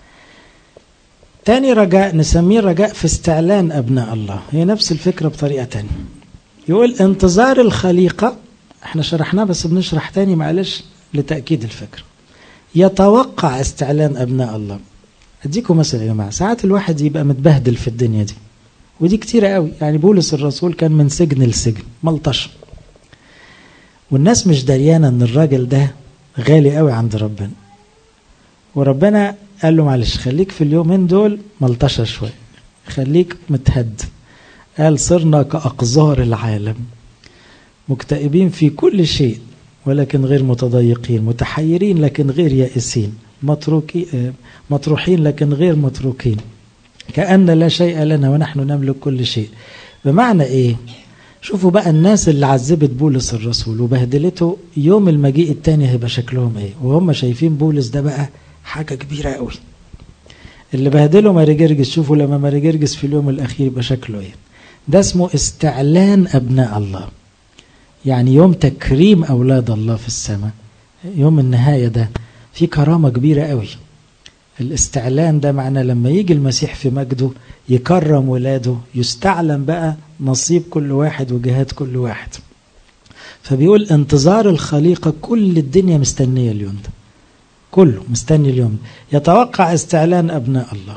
تاني رجاء نسميه رجاء في استعلان أبناء الله هي نفس الفكرة بطريقة تانية يقول انتظار الخليقة احنا شرحناه بس بنشرح تاني معلش لتأكيد الفكرة يتوقع استعلان أبناء الله أديكم مثل يا جماعة ساعات الواحد يبقى متبهدل في الدنيا دي ودي كتيرة قوي يعني بولس الرسول كان من سجن لسجن ملطش والناس مش دريانة ان الراجل ده غالي قوي عند ربنا وربنا قال له معلش خليك في اليومين دول ملطشة شوية خليك متهد قال صرنا كأقذار العالم مكتئبين في كل شيء ولكن غير متضايقين متحيرين لكن غير يائسين متروكي مطروحين لكن غير متروكين كأن لا شيء لنا ونحن نملك كل شيء بمعنى ايه شوفوا بقى الناس اللي عذبت بولس الرسول وبهدلته يوم المجيء التاني هيبقى شكلهم ايه وهم شايفين بولس ده بقى حاجة كبيرة قوي اللي بهدله ماري جرجس شوفوا لما ماري جرجس في اليوم الأخير يبقى شكله ايه ده اسمه استعلان أبناء الله يعني يوم تكريم أولاد الله في السماء يوم النهاية ده في كرامة كبيرة قوي الاستعلان ده معناه لما يجي المسيح في مجده يكرم ولاده يستعلم بقى نصيب كل واحد وجهات كل واحد فبيقول انتظار الخليقة كل الدنيا مستنية اليوم ده كله مستني اليوم ده يتوقع استعلان أبناء الله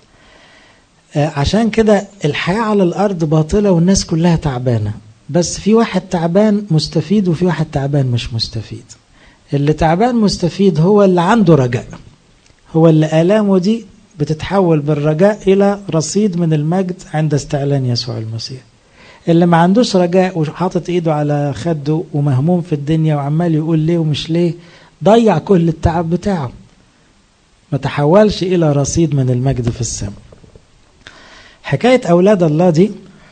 عشان كده الحياة على الأرض باطلة والناس كلها تعبانة بس في واحد تعبان مستفيد وفي واحد تعبان مش مستفيد اللي تعبان مستفيد هو اللي عنده رجاء هو اللي آلامه دي بتتحول بالرجاء إلى رصيد من المجد عند استعلان يسوع المسيح اللي ما عندوش رجاء وحاطط ايده على خده ومهموم في الدنيا وعمال يقول ليه ومش ليه ضيع كل التعب بتاعه ما تحولش إلى رصيد من المجد في السماء حكاية أولاد الله دي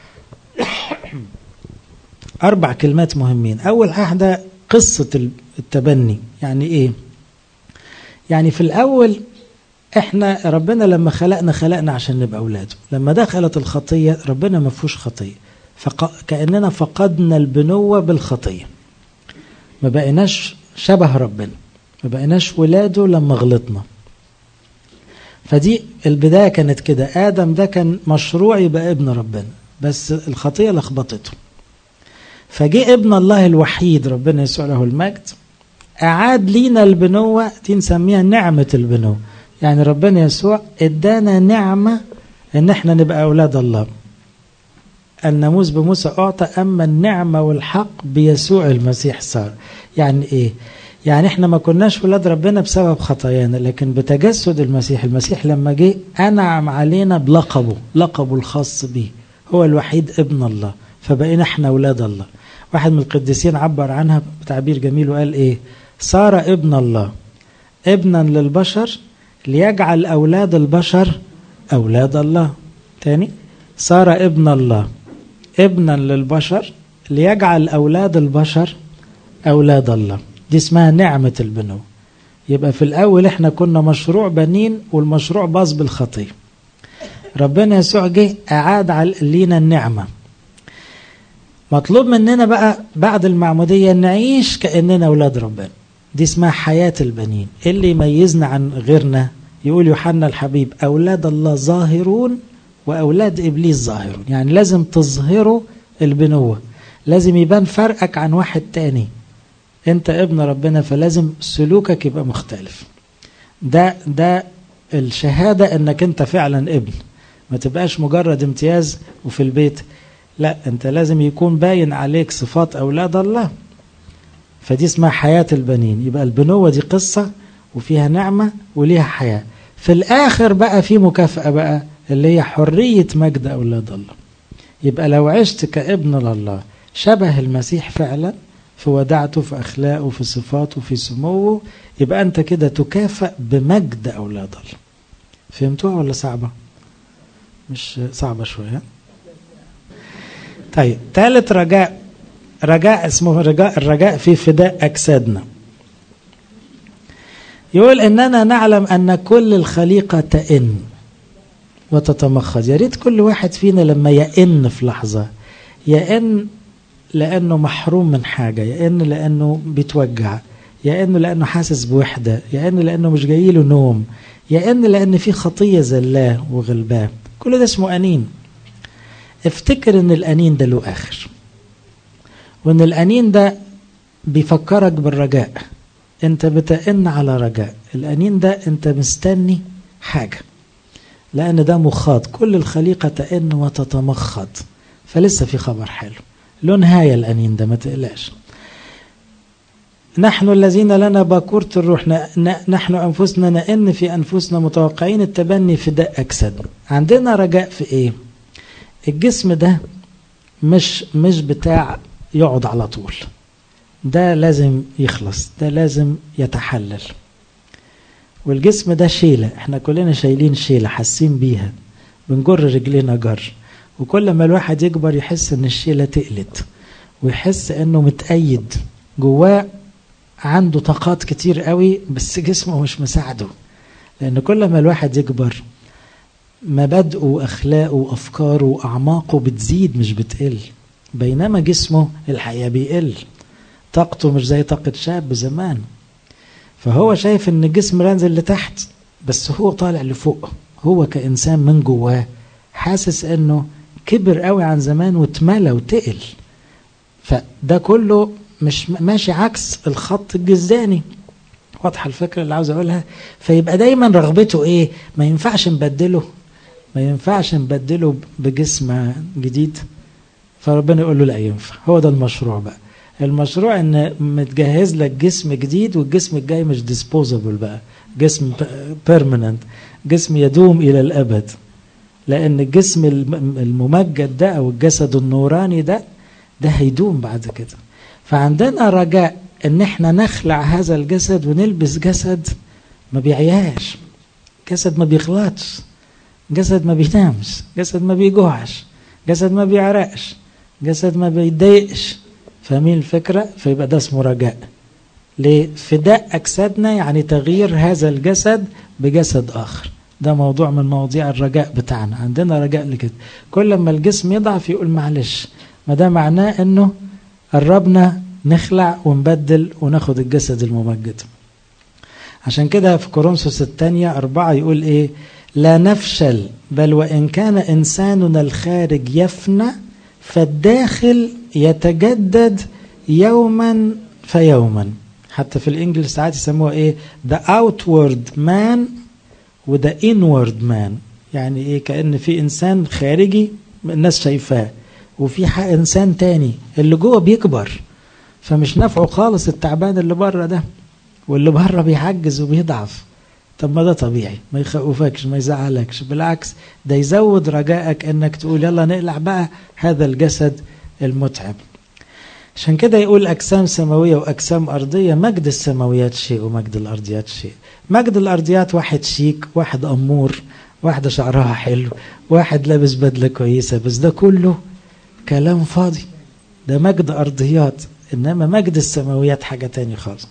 أربع كلمات مهمين أول واحدة قصة التبني يعني إيه يعني في الأول إحنا ربنا لما خلقنا خلقنا عشان نبقى أولاده لما دخلت الخطية ربنا ما فيهوش خطية فكأننا فقدنا البنوة بالخطية ما بقيناش شبه ربنا ما بقيناش ولاده لما غلطنا فدي البداية كانت كده آدم ده كان مشروع يبقى ابن ربنا بس الخطية لخبطته فجاء ابن الله الوحيد ربنا يسوع له المجد أعاد لينا البنوة دي نسميها نعمة البنوة يعني ربنا يسوع ادانا نعمة ان احنا نبقى أولاد الله الناموس بموسى أعطى أما النعمة والحق بيسوع المسيح صار يعني إيه يعني احنا ما كناش ولاد ربنا بسبب خطايانا لكن بتجسد المسيح المسيح لما جه أنعم علينا بلقبه لقبه الخاص به هو الوحيد ابن الله فبقينا احنا أولاد الله واحد من القديسين عبر عنها بتعبير جميل وقال ايه صار ابن الله ابنا للبشر ليجعل أولاد البشر أولاد الله تاني صار ابن الله ابنا للبشر ليجعل أولاد البشر أولاد الله دي اسمها نعمة البنو يبقى في الأول احنا كنا مشروع بنين والمشروع باظ بالخطية ربنا يسوع جه أعاد لينا النعمة مطلوب مننا بقى بعد المعمودية نعيش كأننا أولاد ربنا دي اسمها حياة البنين اللي يميزنا عن غيرنا يقول يوحنا الحبيب أولاد الله ظاهرون وأولاد إبليس ظاهرون يعني لازم تظهروا البنوة لازم يبان فرقك عن واحد تاني انت ابن ربنا فلازم سلوكك يبقى مختلف ده ده الشهادة انك انت فعلا ابن ما تبقاش مجرد امتياز وفي البيت لا انت لازم يكون باين عليك صفات اولاد الله فدي اسمها حياة البنين يبقى البنوة دي قصة وفيها نعمة وليها حياة في الاخر بقى في مكافأة بقى اللي هي حرية مجد اولاد الله يبقى لو عشت كابن لله شبه المسيح فعلا في ودعته في أخلاقه في صفاته في سموه يبقى أنت كده تكافئ بمجد أولاد الله فهمتوها ولا صعبة مش صعبة شوية طيب ثالث رجاء رجاء اسمه رجاء الرجاء في فداء أجسادنا يقول إننا نعلم أن كل الخليقة تئن وتتمخض يا ريت كل واحد فينا لما يئن في لحظة يئن لأنه محروم من حاجة يا إن لأنه بيتوجع يا إنه لأنه حاسس بوحدة يا إن لأنه مش جاي له نوم يا إن لأن في خطية زلاه وغلباه كل ده اسمه أنين افتكر إن الأنين ده له آخر وإن الأنين ده بيفكرك بالرجاء أنت بتأن على رجاء الأنين ده أنت مستني حاجة لأن ده مخاض كل الخليقة تأن وتتمخض فلسه في خبر حلو له نهاية الأنين ده ما تقلقش نحن الذين لنا باكورة الروح نحن أنفسنا نئن في أنفسنا متوقعين التبني في داء أجسادنا عندنا رجاء في إيه الجسم ده مش مش بتاع يقعد على طول ده لازم يخلص ده لازم يتحلل والجسم ده شيلة احنا كلنا شايلين شيلة حاسين بيها بنجر رجلينا جر وكل ما الواحد يكبر يحس ان الشيلة تقلت ويحس انه متأيد جواه عنده طاقات كتير قوي بس جسمه مش مساعده لان كل ما الواحد يكبر مبادئه واخلاقه وافكاره واعماقه بتزيد مش بتقل بينما جسمه الحقيقه بيقل طاقته مش زي طاقه شاب زمان فهو شايف ان الجسم نازل لتحت بس هو طالع لفوق هو كانسان من جواه حاسس انه كبر قوي عن زمان واتملى وتقل فده كله مش ماشي عكس الخط الجزاني واضحه الفكره اللي عاوز اقولها فيبقى دايما رغبته ايه ما ينفعش نبدله ما ينفعش نبدله بجسم جديد فربنا يقول له لا ينفع هو ده المشروع بقى المشروع ان متجهز لك جسم جديد والجسم الجاي مش ديسبوزابل بقى جسم بيرمننت جسم يدوم الى الابد لان الجسم الممجد ده او الجسد النوراني ده ده هيدوم بعد كده فعندنا رجاء ان احنا نخلع هذا الجسد ونلبس جسد ما بيعياش جسد ما بيغلطش جسد ما بينامش جسد ما بيجوعش جسد ما بيعرقش جسد ما بيتضايقش فاهمين الفكرة فيبقى ده اسمه رجاء ليه فداء أجسادنا يعني تغيير هذا الجسد بجسد آخر ده موضوع من مواضيع الرجاء بتاعنا عندنا رجاء لكده كل ما الجسم يضعف يقول معلش ما ده معناه انه قربنا نخلع ونبدل وناخد الجسد الممجد عشان كده في كورنثوس الثانية أربعة يقول إيه لا نفشل بل وإن كان إنساننا الخارج يفنى فالداخل يتجدد يوما فيوما حتى في الإنجليز ساعات يسموها إيه the outward man وده inward man يعني إيه كأن في إنسان خارجي الناس شايفاه وفي إنسان تاني اللي جوه بيكبر فمش نافعه خالص التعبان اللي بره ده واللي بره بيعجز وبيضعف طب ما ده طبيعي ما يخوفكش ما يزعلكش بالعكس ده يزود رجائك انك تقول يلا نقلع بقى هذا الجسد المتعب عشان كده يقول أجسام سماوية وأجسام أرضية مجد السماويات شيء ومجد الأرضيات شيء مجد الأرضيات واحد شيك واحد أمور واحدة شعرها حلو واحد لابس بدلة كويسة بس ده كله كلام فاضي ده مجد أرضيات إنما مجد السماويات حاجة تاني خالص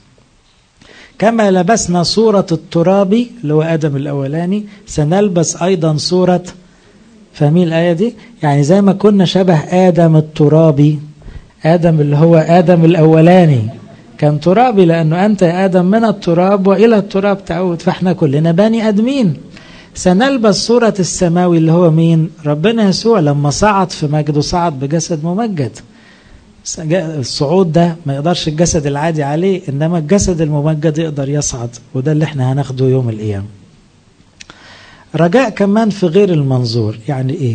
كما لبسنا صورة الترابي اللي هو آدم الأولاني سنلبس أيضا صورة فاهمين الآية دي يعني زي ما كنا شبه آدم الترابي آدم اللي هو آدم الأولاني كان ترابي لأنه أنت يا آدم من التراب وإلى التراب تعود فإحنا كلنا بني آدمين سنلبس صورة السماوي اللي هو مين ربنا يسوع لما صعد في مجده صعد بجسد ممجد الصعود ده ما يقدرش الجسد العادي عليه إنما الجسد الممجد يقدر يصعد وده اللي احنا هناخده يوم القيامة رجاء كمان في غير المنظور يعني ايه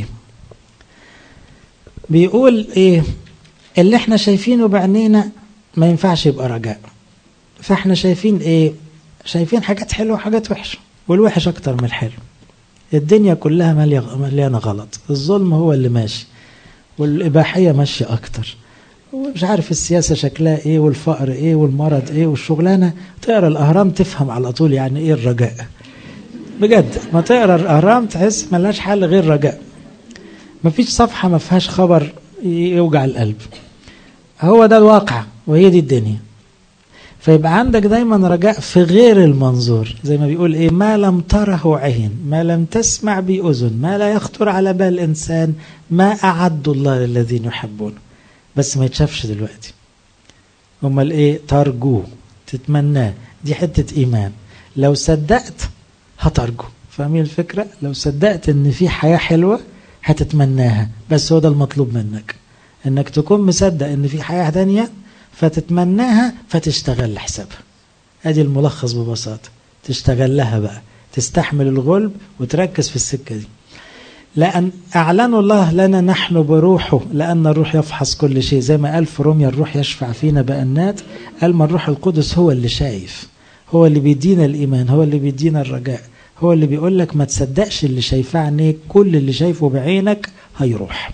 بيقول ايه اللي احنا شايفينه بعينينا ما ينفعش يبقى رجاء فاحنا شايفين ايه شايفين حاجات حلوه وحاجات وحشه والوحش اكتر من الحلو الدنيا كلها مليانه غلط الظلم هو اللي ماشي والاباحيه ماشيه اكتر ومش عارف السياسه شكلها ايه والفقر ايه والمرض ايه والشغلانه تقرا الاهرام تفهم على طول يعني ايه الرجاء بجد ما تقرا الاهرام تحس ملهاش حل غير رجاء مفيش صفحه ما فيهاش خبر يوجع القلب هو ده الواقع وهي دي الدنيا فيبقى عندك دايما رجاء في غير المنظور زي ما بيقول ايه ما لم تره عين ما لم تسمع بأذن ما لا يخطر على بال إنسان ما أعد الله للذين يحبون بس ما يتشافش دلوقتي امال ايه ترجوه تتمناه دي حتة إيمان لو صدقت هترجو فاهمين الفكرة لو صدقت ان في حياة حلوة هتتمناها بس هو ده المطلوب منك انك تكون مصدق ان في حياة تانية فتتمناها فتشتغل لحسابها ادي الملخص ببساطة تشتغل لها بقى تستحمل الغلب وتركز في السكة دي لأن أعلنوا الله لنا نحن بروحه لأن الروح يفحص كل شيء زي ما قال في روميا الروح يشفع فينا بأنات قال ما الروح القدس هو اللي شايف هو اللي بيدينا الإيمان هو اللي بيدينا الرجاء هو اللي بيقول لك ما تصدقش اللي شايفاه عينيك كل اللي شايفه بعينك هيروح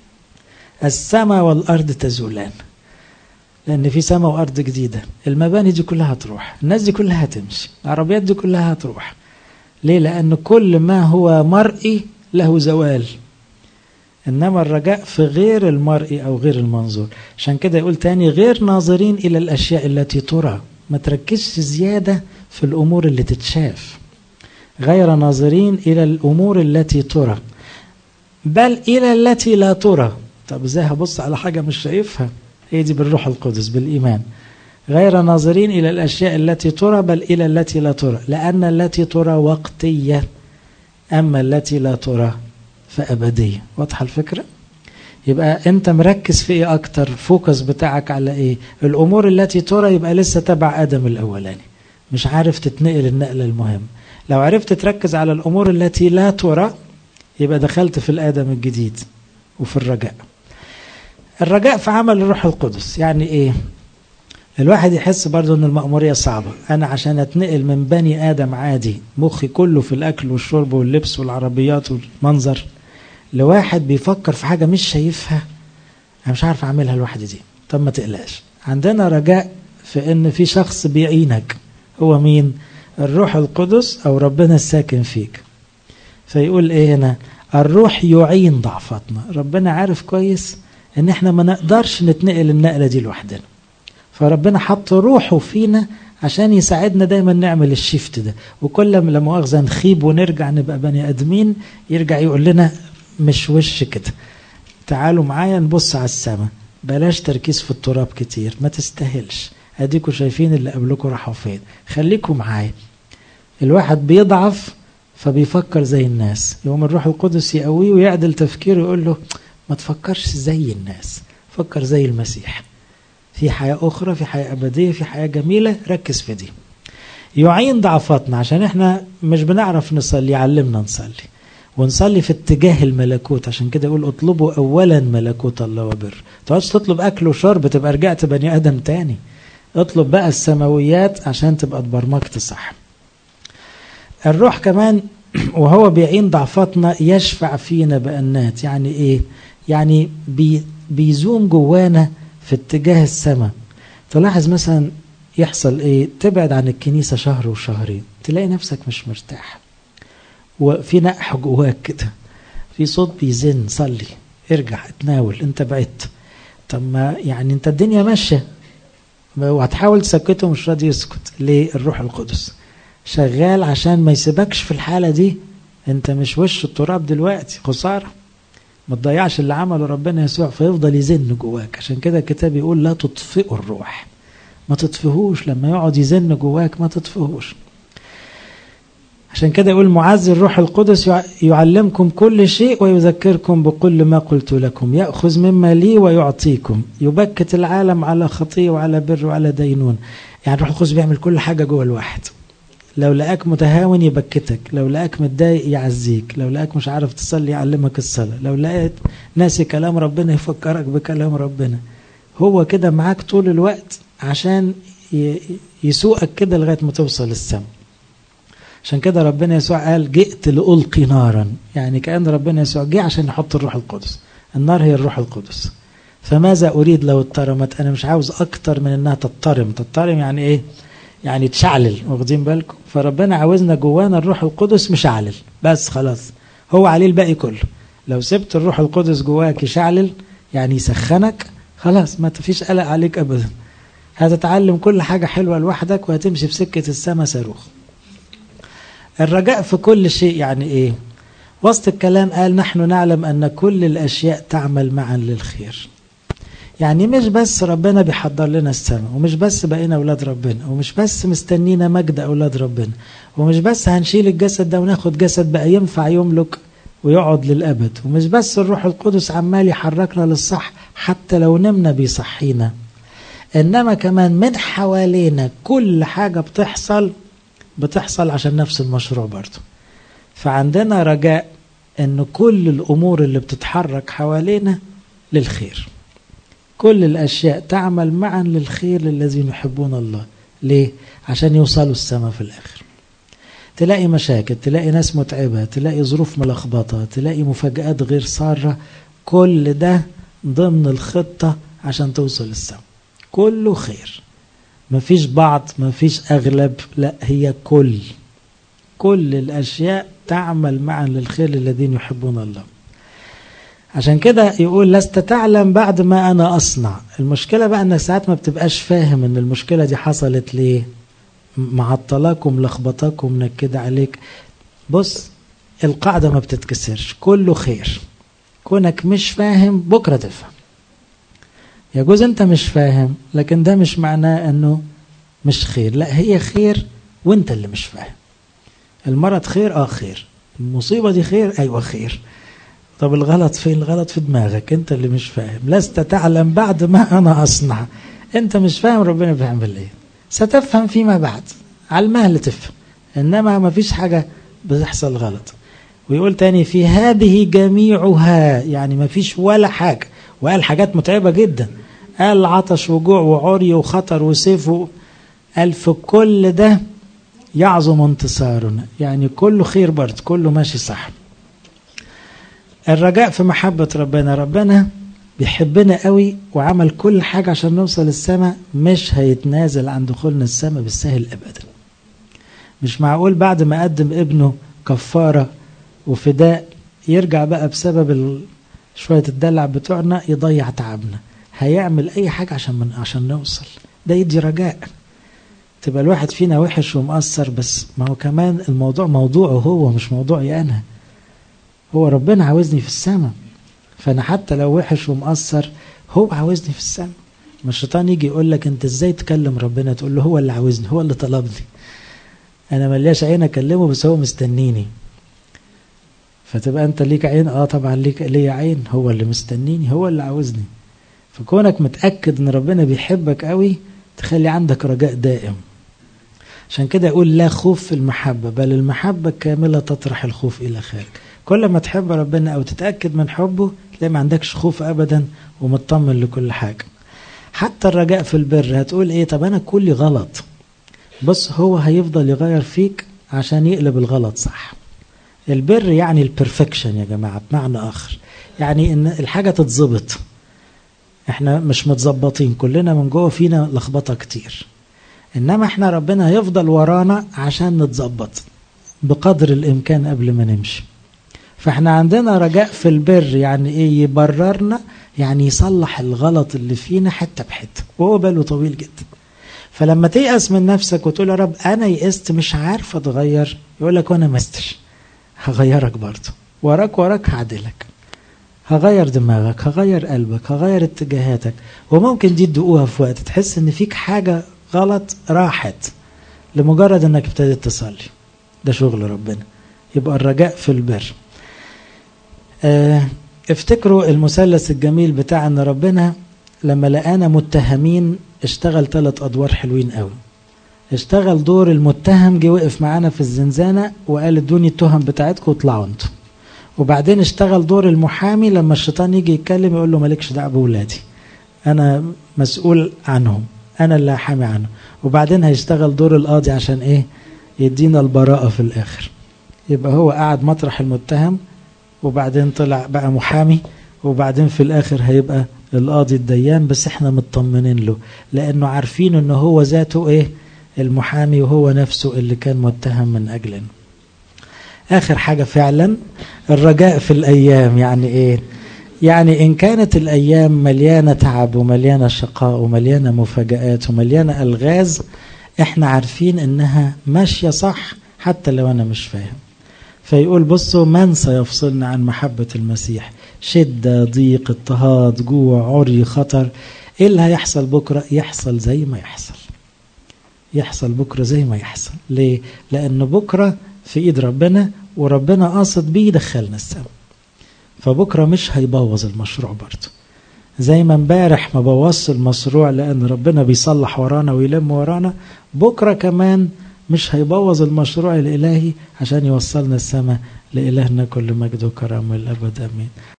السماء والأرض تزولان لأن في سماء وأرض جديدة المباني دي كلها هتروح الناس دي كلها هتمشي العربيات دي كلها هتروح ليه لأن كل ما هو مرئي له زوال إنما الرجاء في غير المرئي أو غير المنظور عشان كده يقول تاني غير ناظرين إلى الأشياء التي ترى ما تركزش زيادة في الأمور اللي تتشاف غير ناظرين إلى الأمور التي ترى بل إلى التي لا ترى طب ازاي هبص على حاجة مش شايفها هي دي بالروح القدس بالإيمان غير ناظرين إلى الأشياء التي ترى بل إلى التي لا ترى لأن التي ترى وقتية أما التي لا ترى فأبدية واضحة الفكرة؟ يبقى أنت مركز في إيه أكتر الفوكس بتاعك على إيه الأمور التي ترى يبقى لسه تبع آدم الأولاني مش عارف تتنقل النقلة المهم لو عرفت تركز على الأمور التي لا ترى يبقى دخلت في الآدم الجديد وفي الرجاء الرجاء في عمل الروح القدس يعني إيه الواحد يحس برضه ان المأمورية صعبة انا عشان اتنقل من بني ادم عادي مخي كله في الاكل والشرب واللبس والعربيات والمنظر لواحد بيفكر في حاجة مش شايفها انا مش عارف اعملها لوحدي دي طب ما تقلقش عندنا رجاء في ان في شخص بيعينك هو مين الروح القدس او ربنا الساكن فيك فيقول ايه هنا الروح يعين ضعفتنا ربنا عارف كويس ان احنا ما نقدرش نتنقل النقلة دي لوحدنا فربنا حط روحه فينا عشان يساعدنا دايما نعمل الشيفت ده وكل ما لا مؤاخذه نخيب ونرجع نبقى بني ادمين يرجع يقول لنا مش وش كده تعالوا معايا نبص على السماء بلاش تركيز في التراب كتير ما تستاهلش اديكوا شايفين اللي قبلكم راحوا فين خليكوا معايا الواحد بيضعف فبيفكر زي الناس يوم الروح القدس يقويه ويعدل تفكيره يقول له ما تفكرش زي الناس فكر زي المسيح في حياة أخرى في حياة أبدية في حياة جميلة ركز في دي يعين ضعفاتنا عشان احنا مش بنعرف نصلي علمنا نصلي ونصلي في اتجاه الملكوت عشان كده يقول اطلبوا أولا ملكوت الله وبر تقعدش تطلب أكل وشرب تبقى رجعت بني آدم تاني اطلب بقى السماويات عشان تبقى اتبرمجت صح الروح كمان وهو بيعين ضعفاتنا يشفع فينا بأنات يعني ايه يعني بي بيزوم جوانا في اتجاه السماء تلاحظ مثلا يحصل ايه تبعد عن الكنيسة شهر وشهرين تلاقي نفسك مش مرتاح وفي نقح جواك كده في صوت بيزن صلي ارجع اتناول انت بعدت طب ما يعني انت الدنيا ماشيه وهتحاول تسكته مش راضي يسكت ليه الروح القدس شغال عشان ما يسيبكش في الحالة دي انت مش وش التراب دلوقتي خسارة ما تضيعش اللي عمله ربنا يسوع فيفضل يزن جواك عشان كده الكتاب يقول لا تطفئوا الروح ما تطفئهوش لما يقعد يزن جواك ما تطفئهوش عشان كده يقول معز الروح القدس يعلمكم كل شيء ويذكركم بكل ما قلت لكم يأخذ مما لي ويعطيكم يبكت العالم على خطية وعلى بر وعلى دينون يعني الروح القدس بيعمل كل حاجة جوه الواحد لو لقاك متهاون يبكتك لو لقاك متضايق يعزيك لو لقاك مش عارف تصلي يعلمك الصلاة لو لقيت ناسي كلام ربنا يفكرك بكلام ربنا هو كده معاك طول الوقت عشان يسوقك كده لغاية ما توصل السما عشان كده ربنا يسوع قال جئت لألقي نارا يعني كأن ربنا يسوع جه عشان يحط الروح القدس النار هي الروح القدس فماذا أريد لو اترمت أنا مش عاوز أكتر من أنها تضطرم تضطرم يعني إيه يعني تشعلل واخدين بالكم فربنا عاوزنا جوانا الروح القدس مشعلل بس خلاص هو عليه الباقي كله لو سبت الروح القدس جواك يشعلل يعني يسخنك خلاص ما فيش قلق عليك ابدا هتتعلم كل حاجة حلوة لوحدك وهتمشي في سكة السما صاروخ الرجاء في كل شيء يعني ايه وسط الكلام قال نحن نعلم ان كل الاشياء تعمل معا للخير يعني مش بس ربنا بيحضر لنا السماء ومش بس بقينا اولاد ربنا ومش بس مستنينا مجد اولاد ربنا ومش بس هنشيل الجسد ده وناخد جسد بقى ينفع يملك ويقعد للابد ومش بس الروح القدس عمال يحركنا للصح حتى لو نمنا بيصحينا انما كمان من حوالينا كل حاجه بتحصل بتحصل عشان نفس المشروع برضه فعندنا رجاء ان كل الامور اللي بتتحرك حوالينا للخير كل الاشياء تعمل معا للخير للذين يحبون الله ليه عشان يوصلوا السماء في الاخر تلاقي مشاكل تلاقي ناس متعبة تلاقي ظروف ملخبطة تلاقي مفاجآت غير سارة كل ده ضمن الخطة عشان توصل السماء كله خير مفيش بعض مفيش أغلب لا هي كل كل الأشياء تعمل معا للخير للذين يحبون الله عشان كده يقول لست تعلم بعد ما أنا أصنع المشكلة بقى أنك ساعات ما بتبقاش فاهم أن المشكلة دي حصلت ليه معطلاكم لخبطاكم منكدة عليك بص القاعدة ما بتتكسرش كله خير كونك مش فاهم بكرة تفهم يجوز انت مش فاهم لكن ده مش معناه انه مش خير لا هي خير وانت اللي مش فاهم المرض خير اه خير المصيبة دي خير ايوه خير طب الغلط فين الغلط في دماغك انت اللي مش فاهم لست تعلم بعد ما انا اصنع انت مش فاهم ربنا بيعمل ايه ستفهم فيما بعد على المهل تفهم انما ما فيش حاجة بتحصل غلط ويقول تاني في هذه جميعها يعني ما فيش ولا حاجة وقال حاجات متعبة جدا قال عطش وجوع وعري وخطر وسيف قال في كل ده يعظم انتصارنا يعني كله خير برضه كله ماشي صح الرجاء في محبة ربنا ربنا بيحبنا قوي وعمل كل حاجة عشان نوصل السماء مش هيتنازل عن دخولنا السماء بالسهل أبدا مش معقول بعد ما قدم ابنه كفارة وفداء يرجع بقى بسبب شوية الدلع بتوعنا يضيع تعبنا هيعمل أي حاجة عشان من عشان نوصل ده يدي رجاء تبقى الواحد فينا وحش ومقصر بس ما هو كمان الموضوع موضوعه هو مش موضوعي أنا هو ربنا عاوزني في السماء فأنا حتى لو وحش ومقصر هو عاوزني في السماء ما الشيطان يجي يقول لك أنت إزاي تكلم ربنا تقول له هو اللي عاوزني هو اللي طلبني أنا ملياش عين أكلمه بس هو مستنيني فتبقى أنت ليك عين آه طبعا ليك ليا عين هو اللي مستنيني هو اللي عاوزني فكونك متأكد ان ربنا بيحبك قوي تخلي عندك رجاء دائم عشان كده يقول لا خوف في المحبة بل المحبة كاملة تطرح الخوف إلى خارج كل ما تحب ربنا أو تتأكد من حبه تلاقي ما عندكش خوف أبدا ومطمن لكل حاجة حتى الرجاء في البر هتقول إيه طب أنا كلي غلط بص هو هيفضل يغير فيك عشان يقلب الغلط صح البر يعني البرفكشن يا جماعة بمعنى آخر يعني إن الحاجة تتظبط احنا مش متظبطين كلنا من جوه فينا لخبطه كتير انما احنا ربنا هيفضل ورانا عشان نتظبط بقدر الامكان قبل ما نمشي فاحنا عندنا رجاء في البر يعني ايه يبررنا يعني يصلح الغلط اللي فينا حته بحته وهو باله طويل جدا فلما تيأس من نفسك وتقول يا رب انا يئست مش عارف اتغير يقول لك وانا مستش هغيرك برضه وراك وراك هعدلك هغير دماغك هغير قلبك هغير اتجاهاتك وممكن دي تدقوها في وقت تحس ان فيك حاجة غلط راحت لمجرد انك ابتديت تصلي ده شغل ربنا يبقى الرجاء في البر اه افتكروا المثلث الجميل بتاع ان ربنا لما لقانا متهمين اشتغل ثلاث ادوار حلوين قوي اشتغل دور المتهم جه وقف معانا في الزنزانة وقال ادوني التهم بتاعتكم واطلعوا انتوا وبعدين اشتغل دور المحامي لما الشيطان يجي يتكلم يقول له مالكش دعوه بولادي انا مسؤول عنهم انا اللي هحامي عنهم وبعدين هيشتغل دور القاضي عشان ايه يدينا البراءة في الاخر يبقى هو قاعد مطرح المتهم وبعدين طلع بقى محامي وبعدين في الاخر هيبقى القاضي الديان بس احنا مطمنين له لانه عارفين ان هو ذاته ايه المحامي وهو نفسه اللي كان متهم من اجلنا اخر حاجه فعلا الرجاء في الايام يعني ايه يعني ان كانت الايام مليانه تعب ومليانه شقاء ومليانه مفاجات ومليانه الغاز احنا عارفين انها ماشيه صح حتى لو انا مش فاهم فيقول بصوا من سيفصلنا عن محبه المسيح شده ضيق اضطهاد جوع عري خطر ايه اللي هيحصل بكره يحصل زي ما يحصل يحصل بكره زي ما يحصل ليه لان بكره في ايد ربنا وربنا قاصد بيه يدخلنا السما فبكره مش هيبوظ المشروع برضه زي ما امبارح ما بوظش المشروع لان ربنا بيصلح ورانا ويلم ورانا بكره كمان مش هيبوظ المشروع الالهي عشان يوصلنا السما لالهنا كل مجد وكرم والابد امين